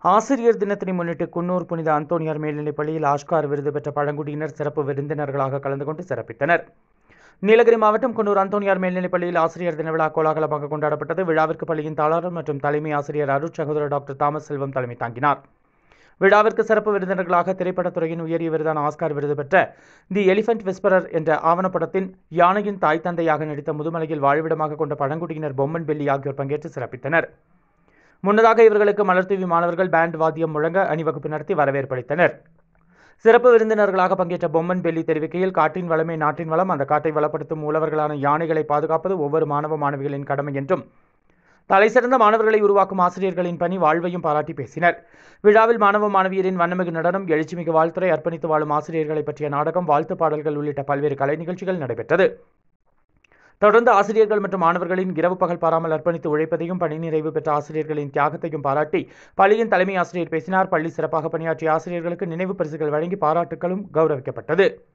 ஆசிரியர் தினத்தினை முன்னிட்டு குன்னூர் புனித அந்தோனியார் மேல்நிலைப் பள்ளியில் ஆஸ்கார் விருது பெற்ற பழங்குடியினர் சிறப்பு விருந்தினர்களாக கலந்து கொண்டு சிறப்பித்தனர் நீலகிரி மாவட்டம் குன்னூர் அந்தோனியார் மேல்நிலைப் பள்ளியில் ஆசிரியர் தின விழா கோலாகலமாக கொண்டாடப்பட்டது விழாவிற்கு பள்ளியின் தாளர் மற்றும் தலைமை ஆசிரியர் அருட் சகோதரர் டாக்டர் தாமஸ் செல்வம் தலைமை தாங்கினார் விழாவிற்கு சிறப்பு விருந்தினர்களாக திரைப்படத்துறையின் உயரிய விருதான ஆஸ்கார் விருது பெற்ற தி எலிஃபென்ட் விஸ்பரர் என்ற ஆவணப்படத்தின் யானையின் தாய் தந்தையாக நடித்த முதுமலையில் வாழ்விடமாக கொண்ட பழங்குடியினர் பொம்மன் பெல்லி ஆகியோர் பங்கேற்று சிறப்பித்தனர் முன்னதாக இவர்களுக்கு மலர்தூவி மாணவர்கள் பேண்ட் வாத்தியம் முழங்க அணிவகுப்பு நடத்தி வரவேற்பளித்தனர் சிறப்பு விருந்தினர்களாக பங்கேற்ற பொம்மன் பெல்லி தெரிவிக்கையில் காட்டின் வளமே நாட்டின் வளம் அந்த காட்டை வளப்படுத்தும் மூலவர்களான யானைகளை பாதுகாப்பது ஒவ்வொரு மாணவ மாணவிகளின் கடமை என்றும் தலைசிறந்த மாணவர்களை உருவாக்கும் ஆசிரியர்களின் பணி வாழ்வையும் பாராட்டி பேசினர் விழாவில் மாணவ மாணவியரின் வண்ணமிகு நடனம் எழுச்சிமிகு வாழ்த்துறை அர்ப்பணித்து வாழும் ஆசிரியர்களை பற்றிய நாடகம் வாழ்த்து பாடல்கள் உள்ளிட்ட பல்வேறு கலை நிகழ்ச்சிகள் நடைபெற்றது தொடர்ந்து ஆசிரியர்கள் மற்றும் மாணவர்களின் இரவு பகல் பாராமல் அர்ப்பணித்து உழைப்பதையும் பணி நிறைவு பெற்ற ஆசிரியர்களின் தியாகத்தையும் பாராட்டி பள்ளியின் தலைமை ஆசிரியர் பேசினார் பள்ளி சிறப்பாக பணியாற்றிய ஆசிரியர்களுக்கு நினைவு பரிசுகள் வழங்கி பாராட்டுகளும் கௌரவிக்கப்பட்டது